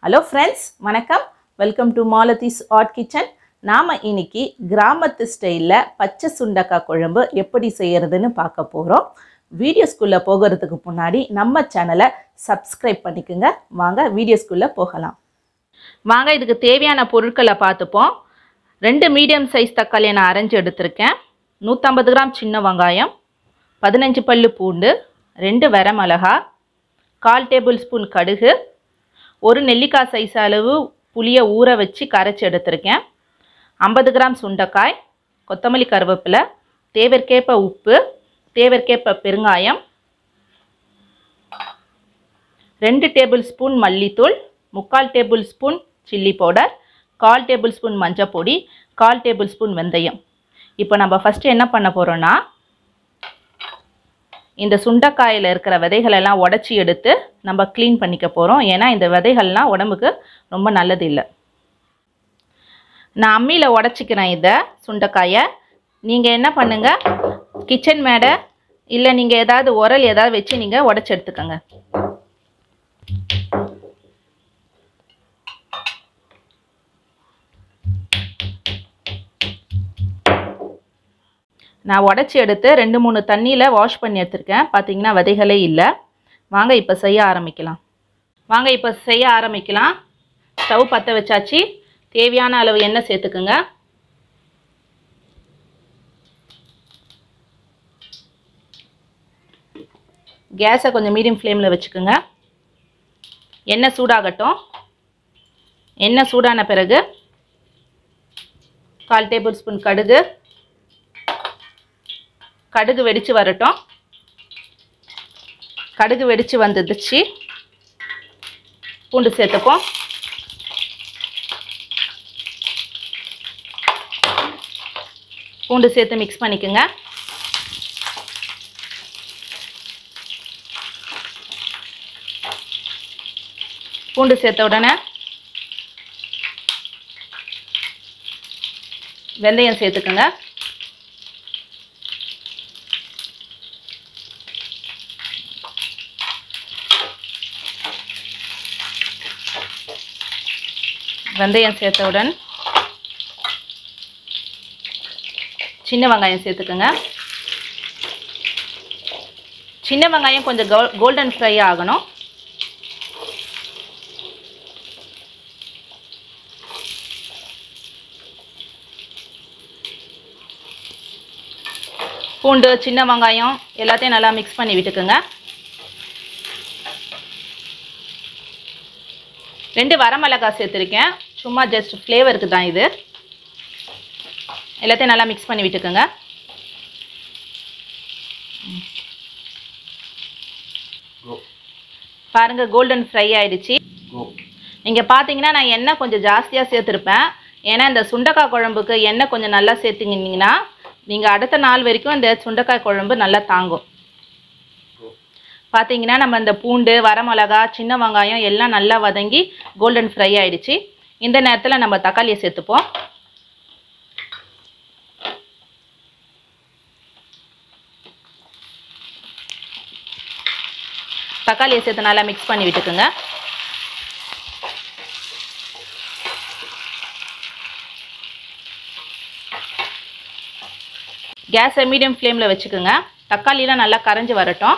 hello friends வணக்கம் welcome to Malathi's Art Kitchen நாம் இன்னைக்கு கிராமத்து ஸ்டைலில் பச்சை சுண்டக்காய் குழம்பு எப்படி செய்யறதுன்னு பார்க்க போகிறோம் வீடியோஸ்குள்ளே போகிறதுக்கு முன்னாடி நம்ம சேனலை சப்ஸ்கிரைப் பண்ணிக்கோங்க வாங்க வீடியோஸ்குள்ளே போகலாம் வாங்க இதுக்கு தேவையான பொருட்களை பார்த்துப்போம் ரெண்டு மீடியம் சைஸ் தக்காளியை நான் அரைஞ்சு எடுத்திருக்கேன் நூற்றம்பது கிராம் சின்ன வெங்காயம் பதினஞ்சு பல்லு பூண்டு ரெண்டு வரமிளகா கால் டேபிள் ஸ்பூன் கடுகு ஒரு நெல்லிக்காய் சைஸ் அளவு புளியை ஊற வச்சு கரைச்சி எடுத்திருக்கேன் ஐம்பது கிராம் சுண்டைக்காய் கொத்தமல்லி கருவேப்பிலை தேவைக்கேற்ப உப்பு தேவைக்கேற்ப பெருங்காயம் ரெண்டு டேபிள் ஸ்பூன் மல்லித்தூள் முக்கால் டேபிள் ஸ்பூன் சில்லி பவுடர் கால் டேபிள் ஸ்பூன் மஞ்சள் பொடி கால் டேபிள் ஸ்பூன் வெந்தயம் இப்போ நம்ம ஃபஸ்ட்டு என்ன பண்ண போகிறோன்னா இந்த சுண்டைக்காயில் இருக்கிற விதைகளெல்லாம் உடச்சி எடுத்து நம்ம க்ளீன் பண்ணிக்க போகிறோம் ஏன்னா இந்த விதைகள்லாம் உடம்புக்கு ரொம்ப நல்லது இல்லை நான் அம்மியில் உடச்சிக்கிறேன் இதை சுண்டைக்காயை நீங்கள் என்ன பண்ணுங்கள் கிச்சன் மேடை இல்லை நீங்கள் ஏதாவது உரல் ஏதாவது வச்சு நீங்கள் உடச்சி எடுத்துக்கோங்க நான் உடச்சி எடுத்து ரெண்டு மூணு தண்ணியில் வாஷ் பண்ணி எடுத்திருக்கேன் பார்த்தீங்கன்னா விதைகளே இல்லை வாங்க இப்போ செய்ய ஆரம்பிக்கலாம் வாங்க இப்போ செய்ய ஆரம்பிக்கலாம் ஸ்டவ் பற்ற வச்சாச்சு தேவையான அளவு எண்ணெய் சேர்த்துக்குங்க கேஸை கொஞ்சம் மீடியம் ஃப்ளேமில் வச்சுக்கோங்க எண்ணெய் சூடாகட்டும் எண்ணெய் சூடான பிறகு கால் டேபிள் ஸ்பூன் கடுகு கடுகு வெடித்து வரட்டும் கடுகு வெடித்து வந்துடுச்சு பூண்டு சேர்த்துப்போம் பூண்டு சேர்த்து மிக்ஸ் பண்ணிக்கோங்க பூண்டு சேர்த்த உடனே வெந்தயம் சேர்த்துக்கோங்க வெந்தயம் சேர்த்தவுடன் சின்ன வெங்காயம் சேர்த்துக்கோங்க சின்ன வெங்காயம் கொஞ்சம் கோ கோல்டன் ஃப்ரை ஆகணும் பூண்டு சின்ன வெங்காயம் எல்லாத்தையும் நல்லா மிக்ஸ் பண்ணி விட்டுக்குங்க ரெண்டு வரமிளகாய் சேர்த்துருக்கேன் சும்மா ஜஸ்ட் ஃப்ளேவருக்கு தான் இது எல்லாத்தையும் நல்லா மிக்ஸ் பண்ணி விட்டுக்கோங்க பாருங்கள் கோல்டன் ஃப்ரை ஆயிடுச்சு நீங்கள் பார்த்தீங்கன்னா நான் எண்ணெய் கொஞ்சம் ஜாஸ்தியாக சேர்த்துருப்பேன் ஏன்னா இந்த சுண்டைக்காய் குழம்புக்கு எண்ணெய் கொஞ்சம் நல்லா சேர்த்துக்கிட்டிங்கன்னா நீங்கள் அடுத்த நாள் வரைக்கும் இந்த சுண்டைக்காய் குழம்பு நல்லா தாங்கும் பார்த்தீங்கன்னா நம்ம இந்த பூண்டு வரமிளகா சின்ன வெங்காயம் எல்லாம் நல்லா வதங்கி கோல்டன் ஃப்ரை ஆயிடுச்சு இந்த நேரத்தில் நம்ம தக்காளியை சேர்த்துப்போம் தக்காளியை சேர்த்து நல்லா மிக்ஸ் பண்ணி விட்டுக்குங்க கேஸை மீடியம் ஃப்ளேமில் வச்சுக்கோங்க தக்காளிலாம் நல்லா கரைஞ்சி வரட்டும்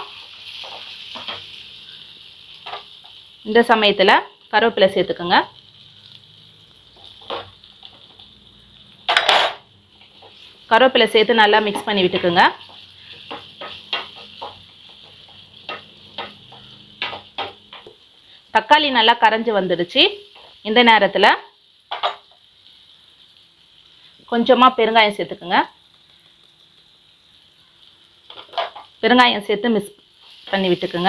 இந்த சமயத்தில் கருவேப்பிலை சேர்த்துக்கோங்க கருவேப்பிலை சேர்த்து நல்லா மிக்ஸ் பண்ணி விட்டுக்குங்க தக்காளி நல்லா கரைஞ்சி வந்துடுச்சு இந்த நேரத்தில் கொஞ்சமாக பெருங்காயம் சேர்த்துக்குங்க பெருங்காயம் சேர்த்து மிக்ஸ் பண்ணி விட்டுக்குங்க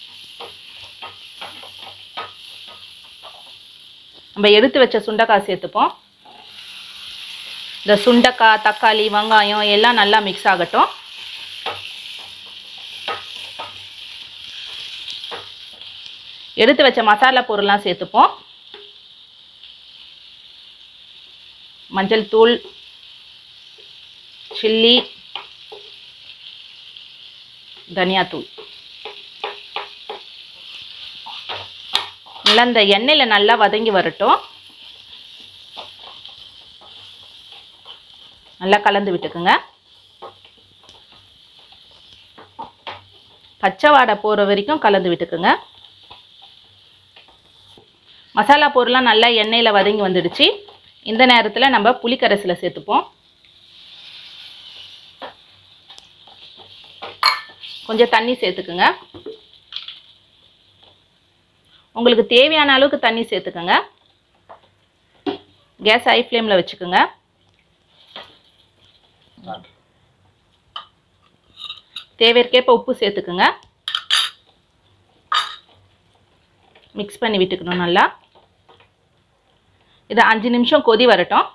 நம்ம எடுத்து வச்ச சுண்டைக்காய் சேர்த்துப்போம் இந்த சுண்டைக்காய் தக்காளி வெங்காயம் எல்லாம் நல்லா மிக்ஸ் ஆகட்டும் எடுத்து வச்ச மசாலா பொருள்லாம் சேர்த்துப்போம் மஞ்சள் தூள் சில்லி தனியாத்தூள் நல்லா இந்த எண்ணெயில் நல்லா வதங்கி வரட்டும் நல்லா கலந்து விட்டுக்குங்க பச்சை வாடை போகிற வரைக்கும் கலந்து விட்டுக்குங்க மசாலா பொருள்லாம் நல்லா எண்ணெயில் வதங்கி வந்துடுச்சு இந்த நேரத்தில் நம்ம புளிக்கரைசலை சேர்த்துப்போம் கொஞ்சம் தண்ணி சேர்த்துக்குங்க உங்களுக்கு தேவையான அளவுக்கு தண்ணி சேர்த்துக்கோங்க கேஸ் ஹை ஃப்ளேமில் வச்சுக்கோங்க தேவைக்கேற்ப உப்பு சேர்த்துக்குங்க மிக்ஸ் பண்ணி விட்டுக்கணும் நல்லா இது அஞ்சு நிமிஷம் கொதி வரட்டும்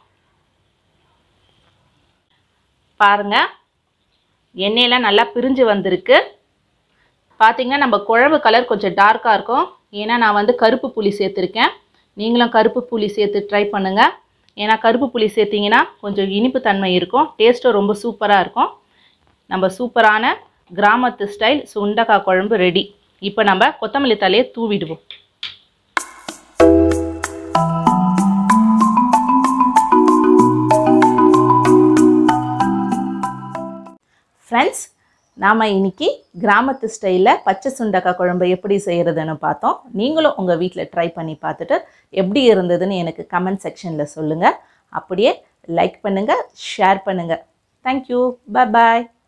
பாருங்க எண்ணெயெல்லாம் நல்லா பிரிஞ்சு வந்திருக்கு பார்த்தீங்கன்னா நம்ம குழம்பு கலர் கொஞ்சம் டார்க்காக இருக்கும் ஏன்னா நான் வந்து கருப்பு புளி சேர்த்துருக்கேன் நீங்களும் கருப்பு புளி சேர்த்து ட்ரை பண்ணுங்கள் ஏன்னா கருப்பு புளி சேர்த்திங்கன்னா கொஞ்சம் இனிப்பு தன்மை இருக்கும் டேஸ்ட்டும் ரொம்ப சூப்பராக இருக்கும் நம்ம சூப்பரான கிராமத்து ஸ்டைல் சுண்டக்காய் குழம்பு ரெடி இப்போ நம்ம கொத்தமல்லி தலையை தூவிடுவோம் ஃப்ரெண்ட்ஸ் நாம் இன்னைக்கு கிராமத்து ஸ்டைலில் பச்சை சுண்டக்காய் குழம்பு எப்படி செய்கிறதுன்னு பார்த்தோம் நீங்களும் உங்கள் வீட்டில் ட்ரை பண்ணி பார்த்துட்டு எப்படி இருந்ததுன்னு எனக்கு கமெண்ட் செக்ஷனில் சொல்லுங்கள் அப்படியே லைக் பண்ணுங்கள் ஷேர் பண்ணுங்கள் தேங்க்யூ பாய்